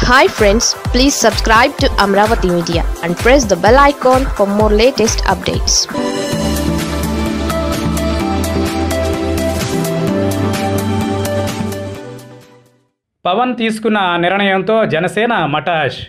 hi friends please subscribe to Amaravati Media and press the bell icon for more latest updates Pawan తీసుకున్న నిర్ణయంతో జనసేన మటాష్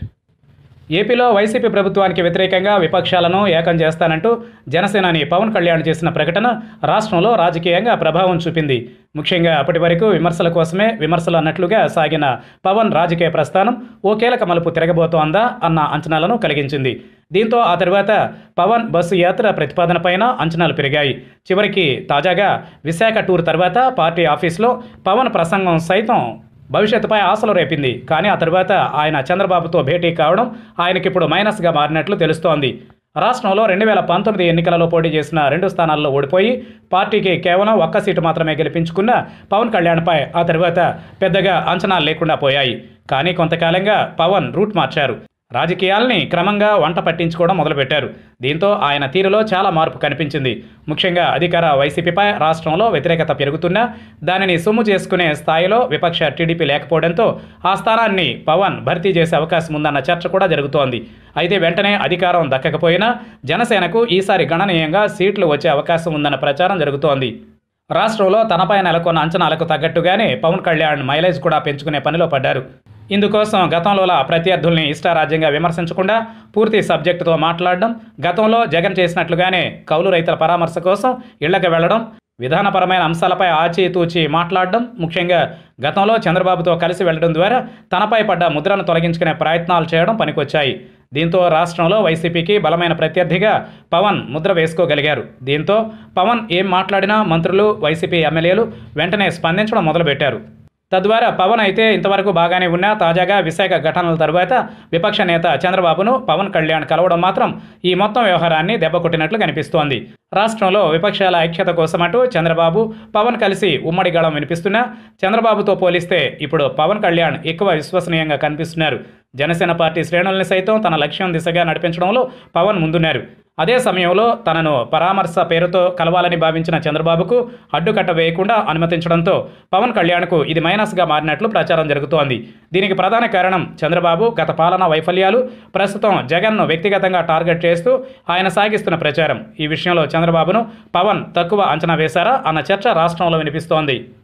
ఏపీలో YCP ప్రభుత్వానికి వ్యతిరేకంగా విపక్షాలను ఏకం చేస్తానంటూ జనసేనాని పవన్ కళ్యాణ్ చేసిన ప్రకటన రాష్ట్రంలో రాజకీయంగా ప్రభావం చూపింది ముఖ్యంగా అప్పటి వరకు విమర్శల కోసమే విమర్శలు అన్నట్లుగా సాగిన పవన్ రాజకీయ ప్రస్థానం ఓ కీలక మలుపు తిరగబోతోందా అన్న అంచనాలను కలిగించింది దీంతో ఆ తర్వాత పవన్ బస్సు యాత్ర ప్రతిపాదనపైన అంచనాలు పెరిగాయి చివరికి తాజాగా విశాఖ టూర్ తర్వాత పార్టీ ఆఫీస్లో పవన్ ప్రసంగం సైతం భవిష్యత్తుపై ఆశలు రేపింది కానీ ఆ తర్వాత ఆయన చంద్రబాబుతో భేటీ కావడం ఆయనకిప్పుడు మైనస్గా మారినట్లు తెలుస్తోంది రాష్ట్రంలో రెండు వేల పంతొమ్మిది ఎన్నికలలో పోటీ చేసిన రెండు స్థానాల్లో ఓడిపోయి పార్టీకి కేవలం ఒక్క సీటు మాత్రమే గెలిపించుకున్న పవన్ కళ్యాణ్పై ఆ తర్వాత పెద్దగా అంచనాలు లేకుండా పోయాయి కానీ కొంతకాలంగా పవన్ రూట్ మార్చారు రాజకీయాల్ని క్రమంగా వంట పట్టించుకోవడం మొదలుపెట్టారు దీంతో ఆయన తీరులో చాలా మార్పు కనిపించింది ముఖ్యంగా అధికార వైసీపీపై రాష్ట్రంలో వ్యతిరేకత పెరుగుతున్నా దానిని సొమ్ము చేసుకునే స్థాయిలో విపక్ష టీడీపీ లేకపోవడంతో ఆ స్థానాన్ని పవన్ భర్తీ చేసే అవకాశం ఉందన్న చర్చ కూడా జరుగుతోంది అయితే వెంటనే అధికారం దక్కకపోయినా జనసేనకు ఈసారి గణనీయంగా సీట్లు వచ్చే అవకాశం ఉందన్న ప్రచారం జరుగుతోంది రాష్ట్రంలో తనపై నెలకొన్న అంచనాలకు తగ్గట్టుగానే పవన్ కళ్యాణ్ మైలేజ్ కూడా పెంచుకునే పనిలో పడ్డారు ఇందుకోసం గతంలోలా ప్రత్యర్థుల్ని ఇష్టారాజ్యంగా విమర్శించకుండా పూర్తి సబ్జెక్టుతో మాట్లాడడం గతంలో జగన్ చేసినట్లుగానే కౌలు రైతుల పరామర్శ కోసం ఇళ్లకు వెళ్లడం విధానపరమైన అంశాలపై ఆచితూచి మాట్లాడడం ముఖ్యంగా గతంలో చంద్రబాబుతో కలిసి వెళ్లడం ద్వారా తనపై పడ్డ ముద్రను తొలగించుకునే ప్రయత్నాలు చేయడం పనికొచ్చాయి దీంతో రాష్ట్రంలో వైసీపీకి బలమైన ప్రత్యర్థిగా పవన్ ముద్ర వేసుకోగలిగారు దీంతో పవన్ ఏం మాట్లాడినా మంత్రులు వైసీపీ ఎమ్మెల్యేలు వెంటనే స్పందించడం మొదలుపెట్టారు తద్వారా పవన్ అయితే ఇంతవరకు బాగానే ఉన్నా తాజాగా విశాఖ ఘటనల తరువాత విపక్ష నేత చంద్రబాబును పవన్ కళ్యాణ్ కలవడం మాత్రం ఈ మొత్తం వ్యవహారాన్ని దెబ్బకొట్టినట్లు కనిపిస్తోంది రాష్ట్రంలో విపక్షాల ఐక్యత కోసమటు చంద్రబాబు పవన్ కలిసి ఉమ్మడి గళం వినిపిస్తున్నా చంద్రబాబుతో పోలిస్తే ఇప్పుడు పవన్ కళ్యాణ్ ఎక్కువ విశ్వసనీయంగా కనిపిస్తున్నారు జనసేన పార్టీ శ్రేణుల్ని సైతం తన లక్ష్యం దిశగా నడిపించడంలో పవన్ ముందున్నారు అదే సమయంలో తనను పరామర్శ పేరుతో కలవాలని భావించిన చంద్రబాబుకు అడ్డుకట్ట వేయకుండా అనుమతించడంతో పవన్ కళ్యాణ్కు ఇది మైనస్గా మారినట్లు ప్రచారం జరుగుతోంది దీనికి ప్రధాన కారణం చంద్రబాబు గత పాలనా వైఫల్యాలు ప్రస్తుతం జగన్ను వ్యక్తిగతంగా టార్గెట్ చేస్తూ ఆయన సాగిస్తున్న ప్రచారం ఈ విషయంలో చంద్రబాబును పవన్ తక్కువ అంచనా వేశారా అన్న చర్చ రాష్ట్రంలో వినిపిస్తోంది